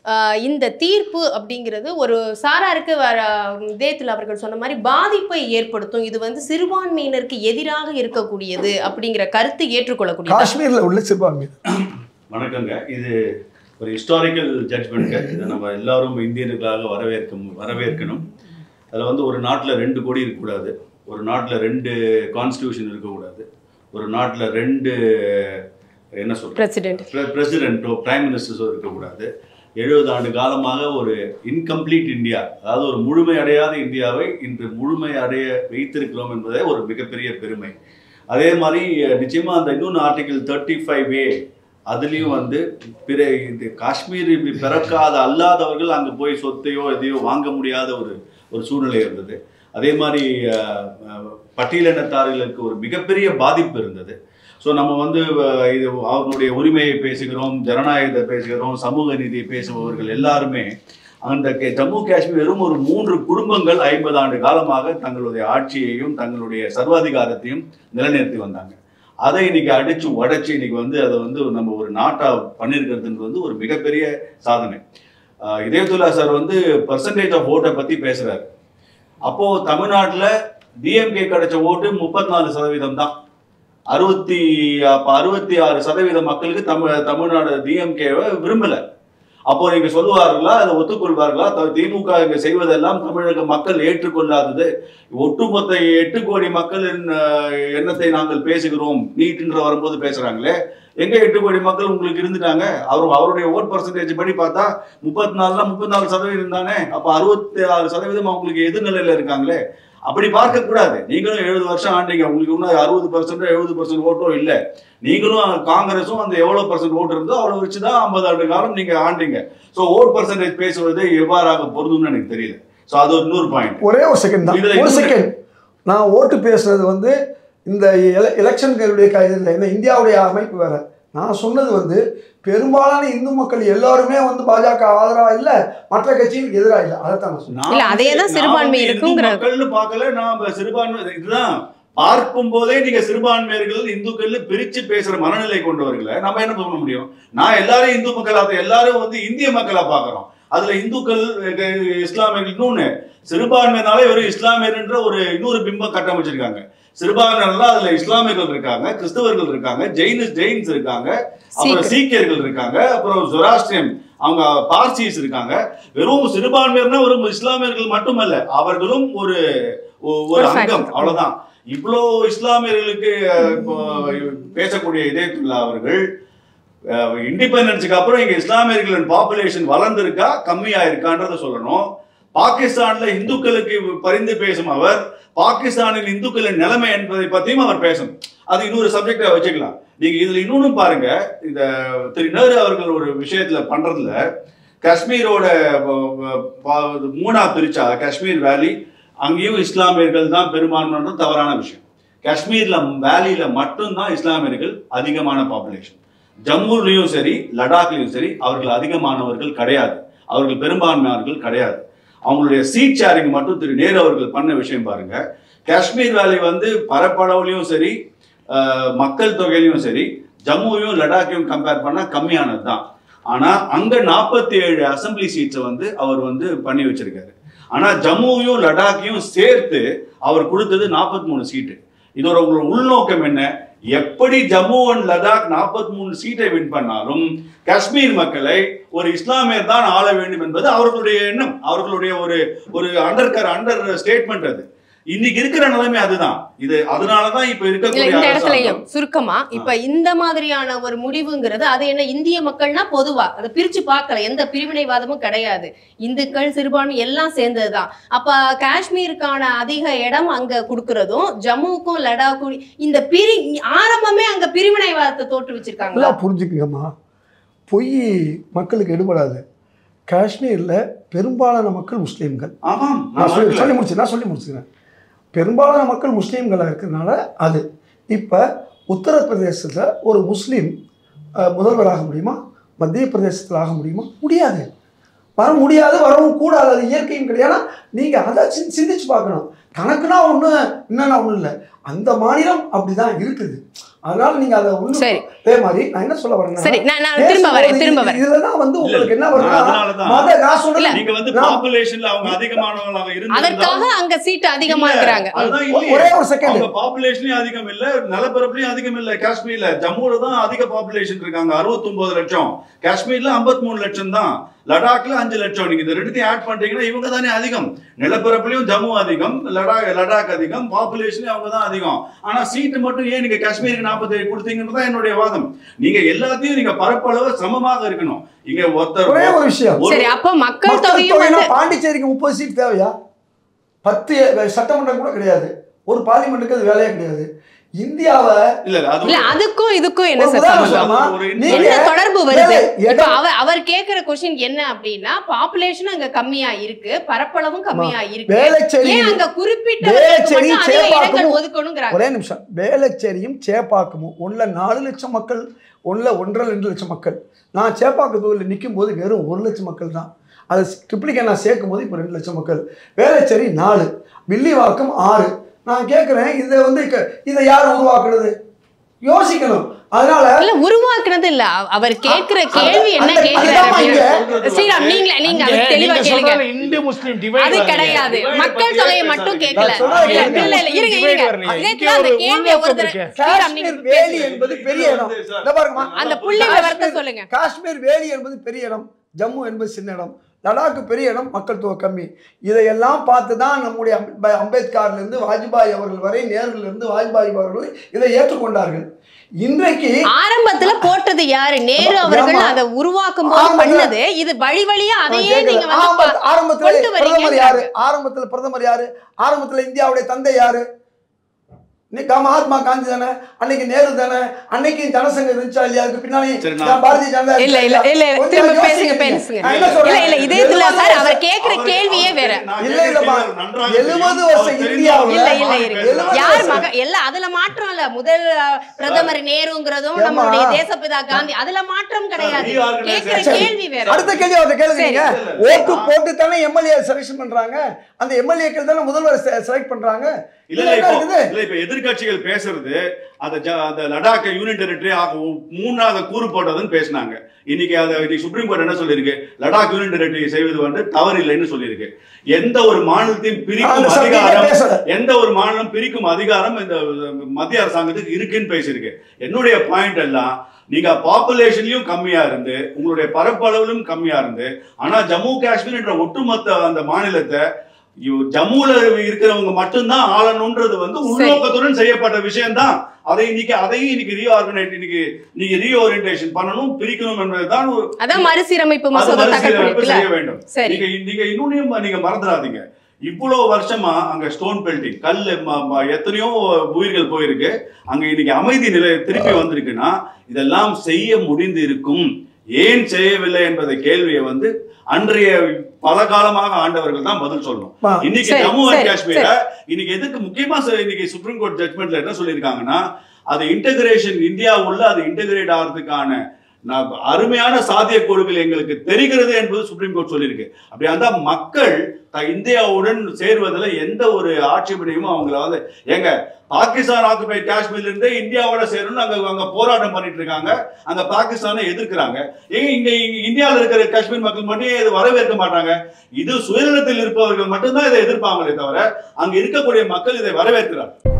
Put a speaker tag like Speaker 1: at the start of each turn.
Speaker 1: ஆஹ் இந்த தீர்ப்பு அப்படிங்கிறது ஒரு சாராருக்கு வர இதயத்தில் அவர்கள் சொன்ன மாதிரி பாதிப்பை ஏற்படுத்தும் இது வந்து சிறுபான்மையினருக்கு எதிராக இருக்கக்கூடியது அப்படிங்கிற கருத்து ஏற்றுக்கொள்ளக்கூடியது
Speaker 2: காஷ்மீரில் உள்ள சிறுபான்மையினர்
Speaker 3: வணக்கங்க இது ஒரு ஹிஸ்டாரிக்கல் ஜட்ஜ்மெண்ட்ங்க இதை நம்ம எல்லாரும் இந்தியர்களாக வரவேற்க வரவேற்கணும் அதில் வந்து ஒரு நாட்டில் ரெண்டு கோடி இருக்கக்கூடாது ஒரு நாட்டில் ரெண்டு கான்ஸ்டியூஷன் இருக்கக்கூடாது ஒரு நாட்டில் ரெண்டு என்ன சொல்றது
Speaker 1: பிரசிடென்ட்
Speaker 3: பிரசிடென்ட்டோ பிரைம் மினிஸ்டர்ஸோ இருக்கக்கூடாது எழுபது ஆண்டு காலமாக ஒரு இன்கம்ப்ளீட் இந்தியா அதாவது ஒரு முழுமை அடையாத இந்தியாவை இன்று முழுமை அடைய வைத்திருக்கிறோம் என்பதே ஒரு மிகப்பெரிய பெருமை அதே மாதிரி நிச்சயமா அந்த இன்னொன்று ஆர்டிகல் தேர்ட்டி ஃபைவ் ஏ அதுலேயும் வந்து பிற இது காஷ்மீர் இப்படி பிறக்காத அல்லாதவர்கள் அங்கே போய் சொத்தையோ எதையோ வாங்க முடியாத ஒரு ஒரு சூழ்நிலை இருந்தது அதே மாதிரி அஹ், அஹ், பட்டியலினத்தார்களுக்கு ஒரு மிகப்பெரிய பாதிப்பு இருந்தது ஸோ நம்ம வந்து அஹ், இது அவர்களுடைய உரிமையை பேசுகிறோம் ஜனநாயகத்தை பேசுகிறோம் சமூக நீதியை பேசுபவர்கள் எல்லாருமே அந்த கே- ஜம்மு காஷ்மீர் வெறும் ஒரு மூன்று குடும்பங்கள் ஐம்பது ஆண்டு காலமாக தங்களுடைய ஆட்சியையும் தங்களுடைய சர்வாதிகாரத்தையும் நிலைநிறுத்தி வந்தாங்க அதை இன்னைக்கு அடிச்சு உடைச்சு இன்னைக்கு வந்து அதை வந்து நம்ம ஒரு நாட்டா பண்ணியிருக்கிறதுன்றது வந்து ஒரு மிகப்பெரிய சாதனை ஆஹ் இதயத்துல்லா சார் வந்து பர்சன்டேஜ் ஆஃப் ஓட்டை பத்தி பேசுறாரு அப்போ தமிழ்நாட்டுல டிஎம்கே கிடைச்ச ஓட்டு முப்பத்தி நாலு சதவீதம் தான் அறுபத்தி அப்ப அறுபத்தி ஆறு சதவீத மக்களுக்கு தமிழ் தமிழ்நாடு டிஎம்கேவை விரும்பல அப்போ நீங்க சொல்லுவார்களா அதை ஒத்துக்கொள்வார்களா த- திமுக இங்க செய்வதெல்லாம் தமிழக மக்கள் ஏற்றுக்கொள்ளாதது ஒட்டுமொத்த எட்டு கோடி மக்களின் அஹ், எண்ணத்தை நாங்கள் பேசுகிறோம் நீட்டுன்ற வரும்போது பேசுறாங்களே எங்க எட்டு கோடி மக்கள் உங்களுக்கு இருந்துட்டாங்க அவர் அவருடைய ஓட் பர்சன்டேஜ் படி பார்த்தா முப்பத்தி நாலுனா முப்பத்தி நாலு சதவீதம் தானே அப்ப அறுபத்தி ஆறு சதவீதம் அவங்களுக்கு எதிர்நிலையில இருக்காங்களே அப்படி பார்க்க கூடாது நீங்களும் எழுபது வருஷம் ஆண்டீங்க உங்களுக்கு இன்னும் அறுபது பர்சன்டோ எழுபது பர்சன்ட் ஓட்டோ இல்லை நீங்களும் காங்கிரஸும் அந்த எவ்வளவு பர்சன்ட் ஓட்டு இருந்தோ அவ்வளவு வச்சுதான் ஐம்பது ஆண்டு காலம் நீங்க ஆண்டீங்க ஸோ ஓட் பர்சன்டேஜ் பேசுவது எவ்வாறாக பொருந்தும்னு எனக்கு தெரியல ஸோ அது ஒரு இன்னொரு பாயிண்ட்
Speaker 2: ஒரே ஒரு செகண்ட் தான்
Speaker 3: இதுல
Speaker 2: ஒரு
Speaker 3: இன்னொரு-
Speaker 2: செகண்ட் நான் ஓட்டு பேசுறது வந்து இந்த எல- எலெக்ஷன்களுடைய க இதில் என்ன இந்தியாவுடைய அமைப்பு வேற நான் சொன்னது வந்து பெரும்பாலான இந்து மக்கள் எல்லாருமே வந்து பாஜக ஆதரவா இல்ல மற்ற கட்சிகளுக்கு எதிராக இல்லை அதைத்தான் நான் சொன்னேன்
Speaker 1: இல்ல, அதே தான் சிறுபான்மை இருக்குங்கிற-
Speaker 3: மக்கள்னு பார்க்கல நான் சிறுபான்மை இதுதான் பார்க்கும் போதே நீங்க சிறுபான்மையர்கள் இந்துக்கள் பிரிச்சு பேசுற மனநிலை கொண்டவர்களை நம்ம என்ன பண்ண முடியும் நான் எல்லாரும் இந்து மக்களா எல்லாரும் வந்து இந்திய மக்களா பார்க்கறோம் அதுல இந்துக்கள் அஹ், இஸ்லாமியர்கள் இன்னொன்னு சிறுபான்மையினாலே வெறும் இஸ்லாமியர்ன்ற ஒரு இன்னொரு பிம்பம் கட்டமைச்சிருக்காங்க சிறுபான்மையினர்லாம் அதுல இஸ்லாமியர்கள் இருக்காங்க கிறிஸ்தவர்கள் இருக்காங்க ஜெயினிஸ் ஜெயின்ஸ் இருக்காங்க அப்புறம்
Speaker 1: சீக்கிரம்.
Speaker 3: சீக்கியர்கள் இருக்காங்க அப்புறம் ஜொராஸ்ட்ரியன் அவங்க பார்சிஸ் இருக்காங்க வெறும் சிறுபான்மையர்னா வெறும் இஸ்லாமியர்கள் மட்டுமல்ல அவர்களும் ஒரு ஒ- ஒரு
Speaker 1: ஒரு
Speaker 3: அங்கம்
Speaker 1: factor.
Speaker 3: அவ்வளவுதான் இவ்வளோ இஸ்லாமியர்களுக்கு அஹ், இப்போ பேசக்கூடிய இதயத்துல்லா அவர்கள் இண்டிபெண்டன்ஸுக்கு அப்புறம் இங்க இஸ்லாமியர்களின் பாப்புலேஷன் வளர்ந்திருக்கா கம்மியா இருக்கான்றத சொல்லணும் பாகிஸ்தான்ல இந்துக்களுக்கு பரிந்து பேசும் அவர் பாகிஸ்தானில் இந்துக்களின் நிலைமை என்பதை பத்தியும் அவர் பேசணும் அது இன்னொரு சப்ஜெக்டா வச்சுக்கலாம் நீங்க இதுல இன்னொன்னு பாருங்க இந்த திரு நேரு அவர்கள் ஒரு விஷயத்துல பண்றதுல காஷ்மீரோட ப- ப- ப- மூணா பிரிச்சா காஷ்மீர் வேலி அங்கேயும் இஸ்லாமியர்கள் தான் பெரும்பான்மைன்றது தவறான விஷயம் காஷ்மீர்ல வேலியில மட்டும்தான் இஸ்லாமியர்கள் அதிகமான பாப்புலேஷன் ஜம்முலையும் சரி லடாக்லயும் சரி அவர்கள் அதிகமானவர்கள் கிடையாது அவர்கள் பெரும்பான்மையானவர்கள் கிடையாது அவங்களுடைய சீட் ஷேரிங் மட்டும் திரு நேரு அவர்கள் பண்ண விஷயம் பாருங்க காஷ்மீர் வேலி வந்து பரப்பளவுலையும் சரி அஹ், மக்கள் தொகையிலையும் சரி ஜம்முவையும் லடாக்கையும் கம்பேர் பண்ணா கம்மியானது தான் ஆனா அங்க நாற்பத்தி ஏழு அசம்பிளி சீட்ஸை வந்து அவர் வந்து பண்ணி வச்சிருக்காரு ஆனா ஜம்முவையும் லடாக்கையும் சேர்த்து அவர் கொடுத்தது நாற்பத்தி மூணு சீட்டு இதோட உங்களோட உள்நோக்கம் என்ன எப்படி ஜம்மு அண்ட் லடாக் 43 மூணு சீட்டை வின் பண்ணாலும் காஷ்மீர் மக்களை ஒரு இஸ்லாமியர் தான் ஆள வேண்டும் என்பது அவர்களுடைய எண்ணம் அவர்களுடைய ஒரு ஒரு அண்டர் அண்டர் ஸ்டேட்மெண்ட் அது இன்னைக்கு இருக்கிற நிலைமை அதுதான் இது அதனாலதான் இப்ப
Speaker 1: இல்ல
Speaker 3: இருக்கக்கூடிய
Speaker 1: இந்த
Speaker 3: அரசாங்கம்
Speaker 1: இடத்துலயும் சுருக்கமா இப்ப இந்த மாதிரியான ஒரு முடிவுங்கிறது அது என்ன இந்திய மக்கள்னா பொதுவா அதை பிரிச்சு பார்க்கல எந்த பிரிவினைவாதமும் கிடையாது இந்துக்கள் சிறுபான்மை எல்லாம் சேர்ந்ததுதான் அப்ப காஷ்மீருக்கான அதிக இடம் அங்க கொடுக்கறதும் ஜம்முவுக்கும் லடாக்கும் இந்த பிரி ஆரம்பமே அங்க பிரிவினைவாதத்தை தோற்றுவிச்சிருக்காங்களா
Speaker 2: நல்லா புரிஞ்சுக்குங்கம்மா பொய் மக்களுக்கு எடுபடாது காஷ்மீரில் பெரும்பாலான மக்கள் முஸ்லீம்கள்
Speaker 3: ஆமாம்
Speaker 2: நான்
Speaker 3: நான்
Speaker 2: சொல்லி
Speaker 3: மறுக்கல.
Speaker 2: சொல்லி முடிச்சு நான் சொல்லி முடிச்சுக்கிறேன் பெரும்பாலான மக்கள் முஸ்லீம்களாக இருக்கிறதுனால அது இப்போ உத்தரப்பிரதேசத்தில் ஒரு முஸ்லீம் அஹ், முதல்வராக முடியுமா மத்திய பிரதேசத்தில் ஆக முடியுமா முடியாது வர முடியாது வரவும் கூடாது அது இயற்கையும் கிடையாது ஏன்னா நீங்கள் அதை சிந் சிந்திச்சு பார்க்கணும் கணக்குனா ஒன்று என்னன்னா ஒன்றும் இல்லை அந்த மாநிலம் அப்படி தான் இருக்குது அதனால நீங்க அதை ஒண்ணு
Speaker 1: சரி.
Speaker 2: அதே மாதிரி நான் என்ன சொல்ல வரேன்னா
Speaker 1: சரி நான் நான் திரும்ப வரேன்
Speaker 2: பேசும்போது
Speaker 1: திரும்ப
Speaker 2: இது-
Speaker 1: வரேன்
Speaker 2: இதுலதான் வந்து உங்களுக்கு என்ன வருதுன்னா
Speaker 3: அதனாலதான்.
Speaker 2: மத நான் சொல்றது
Speaker 3: நீங்க வந்து
Speaker 2: நான்
Speaker 3: பாப்புலேஷன்ல அவங்க அதிகமானவங்களாக
Speaker 1: அதற்காக
Speaker 3: இருந்தாலும்
Speaker 1: அங்க சீட்டு அதிகமா இருக்கிறாங்க
Speaker 3: அதுதான்
Speaker 2: ஒ-
Speaker 3: இல்லையே.
Speaker 2: ஒரே ஒரு செகண்ட்
Speaker 3: அவங்க பாப்புலேஷன்லயும் அதிகம் இல்ல நிலப்பரப்புலயும் அதிகம் இல்ல காஷ்மீர்ல ஜம்முல தான் அதிக பாப்புலேஷன் இருக்காங்க 69 லட்சம் காஷ்மீர்ல 53 லட்சம் தான் லடாக்ல அஞ்சு லட்சம் நீங்க இந்த ரெண்டுத்தையும் ஆட் பண்றீங்கன்னா இவங்க தானே அதிகம் நிலப்பரப்புலயும் ஜம்மு அதிகம் லடாக் லடாக் அதிகம் பாப்புலேஷன் அவங்க தான் அதிகம் ஆனா சீட்டு மட்டும் ஏன் நீங்க காஷ்மீருக்கு 47 கொடுத்தீங்கன்னு தான் என்னுடைய வாதம் நீங்க எல்லாத்தையும் நீங்க பரப்பளவு சமமாக இருக்கணும் இங்க ஒருத்தர்
Speaker 2: ஒரே ஒரு விஷயம்
Speaker 3: ஒரு-
Speaker 1: சரி அப்ப மக்கள்
Speaker 2: மக்கள்
Speaker 1: தொகையும்
Speaker 2: தொகைனா
Speaker 1: வந்து
Speaker 2: பாண்டிச்சேரிக்கு முப்பது சீட் தேவையா பத்து சட்டமன்றம் கூட கிடையாது ஒரு பார்லிமெண்ட்டுக்கு அது வேலையே கிடையாது இந்தியாவை
Speaker 3: இல்ல இல்ல, அது
Speaker 1: இல்ல அதுக்கும் இதுக்கும் என்ன
Speaker 2: ஒரு
Speaker 1: சார்
Speaker 2: உதாரணம்
Speaker 1: சம்பந்தம்
Speaker 2: சொல்லமா?
Speaker 3: ஒரு
Speaker 2: நீங்க
Speaker 1: என்ன தொடர்பு வருது
Speaker 2: வேலை,
Speaker 1: இப்ப
Speaker 2: இடம்
Speaker 1: அவர் அவர் கேக்குற கொஸ்டின் என்ன அப்படின்னா பாப்புலேஷன் அங்க கம்மியா இருக்கு பரப்பளவும் கம்மியா இருக்கு
Speaker 2: வேளச்சேரி
Speaker 1: ஏன் அங்க குறிப்பிட்ட
Speaker 2: வேளச்சேரி,
Speaker 1: மட்டும் அதிக
Speaker 2: சேப்பாக்கம்
Speaker 1: இடங்கள் ஒதுக்கணுங்கிறாங்க
Speaker 2: ஒரே நிமிஷம் வேளச்சேரியும் சேப்பாக்கமும் ஒன்றுல நாலு லட்சம் மக்கள் ஒன்றில் ஒன்றரை ரெண்டு லட்சம் மக்கள் நான் சேப்பாக்க தொகுதியில் நிற்கும் போது வெறும் ஒரு லட்சம் மக்கள் தான் அதை ட்ரிப்ளிகே நான் சேர்க்கும் போது இப்போ ரெண்டு லட்சம் மக்கள் வேளச்சேரி நாலு வில்லிவாக்கம் ஆறு நான் கேட்குறேன் இதை வந்து க- இதை யார் உருவாக்குனது யோசிக்கணும் அதனால
Speaker 1: இல்ல உருவாக்குனது இல்ல அவ- அவர் கேக்குற
Speaker 2: அந்த-
Speaker 1: கேள்வி என்ன
Speaker 2: அந்த-
Speaker 1: கேக்குறாரு
Speaker 2: அதுதான்
Speaker 1: அப்படின்னா-
Speaker 3: இங்க-
Speaker 1: ஸ்ரீராம் நீங்க நீங்க
Speaker 4: அங்கே
Speaker 1: அது தெளிவா
Speaker 4: நீங்க
Speaker 1: கேளுங்க
Speaker 4: சொல்றது இந்து முஸ்லிம் divide
Speaker 1: அது
Speaker 4: வரலையே.
Speaker 1: கிடையாது
Speaker 3: divide
Speaker 1: மக்கள்
Speaker 3: பத்தியே
Speaker 1: தொகையை
Speaker 3: பேசாதீங்க.
Speaker 1: மட்டும் கேட்கல
Speaker 2: நான் சொல்றது
Speaker 1: இல்ல,
Speaker 2: கேளுங்க.
Speaker 1: இல்ல, இல்ல, இருங்க
Speaker 4: divide
Speaker 1: இருங்க
Speaker 4: வரலையே.
Speaker 1: இதயத்துல
Speaker 4: இங்கே
Speaker 1: அந்த
Speaker 4: ஒரு
Speaker 1: கேள்வியை ஒரு
Speaker 4: உள்நோக்கம்
Speaker 1: தடவை
Speaker 4: இருக்கு.
Speaker 1: ஸ்ரீராம் நீங்க
Speaker 2: காஷ்மீர் வேலி
Speaker 1: பேசுங்க.
Speaker 2: என்பது பெரிய இடம் இந்த பாருங்கம்மா
Speaker 1: அந்த புள்ளி விவரத்தை
Speaker 2: காஷ்மீர்
Speaker 1: சொல்லுங்க
Speaker 2: காஷ்மீர் வேலி என்பது பெரிய இடம் ஜம்மு என்பது சின்ன இடம் லடாக் பெரிய இடம் மக்கள் தொகை கம்மி இதையெல்லாம் பார்த்து தான் நம்முடைய அம்ப- அம்பேத்கர்லேருந்து வாஜ்பாய் அவர்கள் வரை நேருலேருந்து வாஜ்பாய் அவர்கள் இதை ஏற்றுக்கொண்டார்கள் இன்றைக்கு
Speaker 1: ஆரம்பத்துல போட்டது யாரு நேரு
Speaker 2: ஆமா,
Speaker 1: அவர்கள்
Speaker 2: ஆமா.
Speaker 1: அதை உருவாக்கும் போது
Speaker 2: ஆமா.
Speaker 1: பண்ணது இது வழி வழியா அதையே
Speaker 2: நான்
Speaker 1: நீங்க
Speaker 2: கேட்கிறேன்.
Speaker 1: வந்து
Speaker 2: ஆரம்ப- ஆரம்பத்துல
Speaker 1: கொண்டு
Speaker 2: பிரதமர்
Speaker 1: வரீங்க
Speaker 2: யாரு ஆரம்பத்துல பிரதமர் யாரு ஆரம்பத்துல இந்தியாவுடைய தந்தை யாரு இன்னைக்கு மகாத்மா காந்தி தானே அன்னைக்கு நேரு தானே அன்னைக்கு ஜனசங்கம் இருந்துச்சா இல்லையா அதுக்கு பின்னாடி
Speaker 3: சரி, நான்
Speaker 2: நான் பாரதிய ஜனதா
Speaker 1: இல்ல இல்ல
Speaker 2: இருந்துச்சா
Speaker 1: இல்ல
Speaker 2: இல்லையா?
Speaker 1: திரும்ப
Speaker 2: கொஞ்சம்
Speaker 1: பேசுங்க
Speaker 2: யோசிங்க.
Speaker 1: பேசுங்க
Speaker 2: நான் என்ன
Speaker 1: இல்ல
Speaker 2: சொல்றேன்?
Speaker 1: இல்ல இதே இதுல
Speaker 2: எழுபது
Speaker 1: சார் அவர்
Speaker 2: வருஷம்
Speaker 1: கேக்குற
Speaker 3: அவரு-
Speaker 1: கேள்வியே வேற
Speaker 3: நான்
Speaker 2: இல்ல, இல்லப்பா.
Speaker 3: நன்றாக
Speaker 2: எழுபது
Speaker 3: தெரியும்.
Speaker 2: வருஷம்
Speaker 3: அவர் தெரிந்த
Speaker 2: இந்தியாவுல-
Speaker 1: இல்ல
Speaker 3: அவர்
Speaker 1: இல்ல
Speaker 3: பேசுறாரு.
Speaker 1: இருக்கு
Speaker 2: எழுபது
Speaker 1: யார்
Speaker 2: வருஷம்.
Speaker 1: மக இல்ல அதுல மாற்றம் இல்ல முதல் அஹ், பிரதமர் நேருங்கிறதும்
Speaker 2: ஏம்மா?
Speaker 1: நம்மளுடைய தேசப்பிதா காந்தி அதுல மாற்றம் கிடையாது
Speaker 3: reorganization.
Speaker 1: கேக்குற
Speaker 2: சரி.
Speaker 1: கேள்வி வேற
Speaker 2: அடுத்த கேள்வி அவர்கிட்ட கேளுங்க
Speaker 1: சரி.
Speaker 2: நீங்க.
Speaker 3: இல்ல, இல்ல.
Speaker 2: ஓட்டு போட்டு தானே எம்எல்ஏ செலக்ஷன் பண்றாங்க அந்த எம்எல்ஏக்கள் தானே முதல்வர் செலக்ட் பண்றாங்க
Speaker 3: இல்ல
Speaker 2: இதுல
Speaker 3: இல்ல
Speaker 2: என்ன
Speaker 3: இப்போ
Speaker 2: இருக்குது
Speaker 3: இல்ல இப்ப எதிர்க்கட்சிகள் பேசுறது அந்த ஜ- அந்த லடாக் யூனியன் டெரிட்டரி மூணாவது கூறு போட்டதுன்னு பேசினாங்க இன்னைக்கு அதை இன்னைக்கு சுப்ரீம் கோர்ட் என்ன சொல்லியிருக்கு லடாக் யூனியன் டெரிட்டரி செய்வது வந்து தவறு இல்லைன்னு சொல்லியிருக்கு எந்த ஒரு மாநிலத்தையும் பிரிக்கும்
Speaker 2: அந்த subject
Speaker 3: அதிகாரம்
Speaker 2: பேசல.
Speaker 3: எந்த ஒரு மாநிலம் பிரிக்கும் அதிகாரம் இந்த மத்திய அரசாங்கத்துக்கு இருக்குன்னு பேசியிருக்கு என்னுடைய பாயிண்ட் எல்லாம் நீங்க பாப்புலேஷன்லயும் கம்மியா இருந்து உங்களுடைய பரப்பளவிலும் கம்மியா இருந்து ஆனா ஜம்மு காஷ்மீர் என்ற ஒட்டுமொத்த அந்த மாநிலத்தை இவ- ஜம்முல இருக்கிறவங்க மட்டும்தான் ஆளணும்ன்றது வந்து உள்நோக்கத்துடன் செய்யப்பட்ட விஷயம்தான் அதை இன்னைக்கு அதையும் இன்னைக்கு ரீஆர்கனைட் இன்னைக்கு நீங்க ரீஓரியன்டேஷன் பண்ணணும் பிரிக்கணும் என்பதுதான் ஒரு
Speaker 1: அதான் மறுசீரமைப்பு
Speaker 3: அது
Speaker 1: மசோதா தாக்கல்
Speaker 3: மறுசீரமைப்பு
Speaker 1: பண்ணிருக்குல்ல
Speaker 3: செய்ய வேண்டும்
Speaker 1: சரி
Speaker 3: நீங்க நீங்க இன்னொன்னையும் நீங்க மறந்துடாதீங்க இவ்வளவு வருஷமா அங்க ஸ்டோன் பெல்டிங் கல் ம- ம- எத்தனையோ உயிர்கள் போயிருக்கு அங்க இன்னைக்கு அமைதி நிலை திருப்பி வந்திருக்குன்னா இதெல்லாம் செய்ய முடிந்து இருக்கும் ஏன் செய்யவில்லை என்பதை கேள்வியை வந்து அன்றைய பல காலமாக ஆண்டவர்கள் தான் பதில் சொல்லணும்
Speaker 2: பா.
Speaker 3: இன்னைக்கு
Speaker 1: சரி,
Speaker 3: ஜம்மு அண்ட்
Speaker 1: சரி,
Speaker 3: காஷ்மீர்ல இன்னைக்கு எதுக்கு முக்கியமா ச- இன்னைக்கு சுப்ரீம் கோர்ட் ஜட்மெண்ட்ல என்ன சொல்லியிருக்காங்கன்னா அது இன்டகிரேஷன் இந்தியா உள்ள அது இன்டகிரேட் ஆகிறதுக்கான நான் அருமையான சாத்தியக்கூறுகள் எங்களுக்கு தெரிகிறது என்பது சுப்ரீம் கோர்ட் சொல்லியிருக்கு அப்படியா இருந்தா மக்கள் த- இந்தியாவுடன் சேருவதில் எந்த ஒரு ஆட்சேபனையும் அவங்கள வந்து ஏங்க பாகிஸ்தான் ஆக்குபை காஷ்மீர்ல இருந்தே இந்தியாவோட சேரணும்னு அங்க அங்க போராட்டம் பண்ணிட்டு இருக்காங்க அங்க பாகிஸ்தானை எதிர்க்கிறாங்க ஏங்க இங்க இங்க இந்தியாவில் இருக்கிற காஷ்மீர் மக்கள் மட்டும் ஏன் இதை வரவேற்க மாட்டாங்க இது சுயநலத்தில் இருப்பவர்கள் மட்டும்தான் இதை எதிர்ப்பாங்களே தவிர அங்க இருக்கக்கூடிய மக்கள் இதை வரவேற்கிறார்